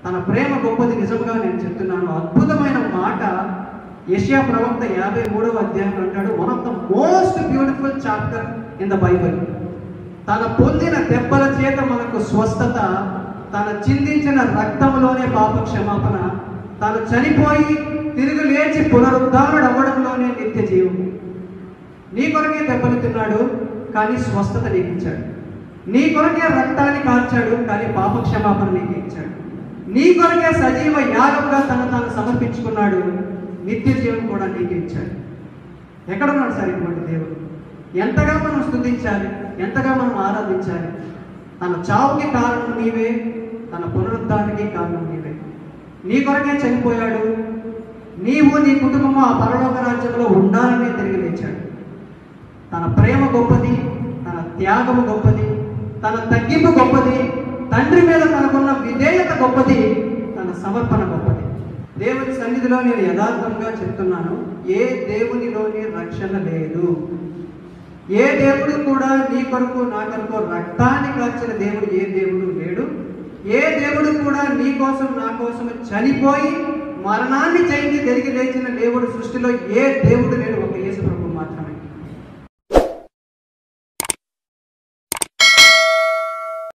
తన ప్రేమ గొప్పది నిజంగా నేను చెప్తున్నాను అద్భుతమైన మాట యెషయా ప్రవక్త యాభై మూడవ అధ్యాయం అంటాడు one of the most beautiful chapter in the Bible తన పొందిన దెబ్బల చేత మనకు స్వస్థత తన చిందించిన రక్తంలోనే పాప క్షమాపణ తాను చనిపోయి తిరిగి లేచి పునరుద్ధారుడు అవ్వడంలోనే నిత్య జీవం నీ కొరకే దెబ్బలు తిన్నాడు కానీ స్వస్థత నీకు ఇచ్చాడు నీ కొరకే రక్తాన్ని కాల్చాడు కానీ పాప క్షమాపణ నీకు ఇచ్చాడు నీ కొరకే సజీవ యాగంగా తను తాను సమర్పించుకున్నాడు నిత్య జీవం కూడా నీకు ఇచ్చాడు ఎక్కడున్నాడు సార్ ఇటువంటి దేవుడు ఎంతగా మనం స్తుతించాలి ఎంతగా మనం ఆరాధించాలి తన చావుకి కారణం నీవే తన పునరుద్ధానికి కారణం నీవే నీ కొరకే చనిపోయాడు నీవు నీ కుటుంబము ఆ పరలోక రాజ్యంలో ఉండాలని తిరిగి లేచాడు తన ప్రేమ గొప్పది తన త్యాగము గొప్పది తన తగ్గింపు గొప్పది తండ్రి మీద తనకున్న విధేయత గొప్పది తన సమర్పణ గొప్పది దేవుని సన్నిధిలో నేను యథార్థంగా చెప్తున్నాను ఏ దేవునిలోని రక్షణ లేదు ఏ దేవుడు కూడా నీ కొరకు నా కొరకు రక్తాన్ని కాల్చిన దేవుడు ఏ దేవుడు లేడు ఏ దేవుడు కూడా నీ కోసం నా కోసం చనిపోయి మరణాన్ని జయించి తిరిగి లేచిన దేవుడు సృష్టిలో ఏ దేవుడు లేడు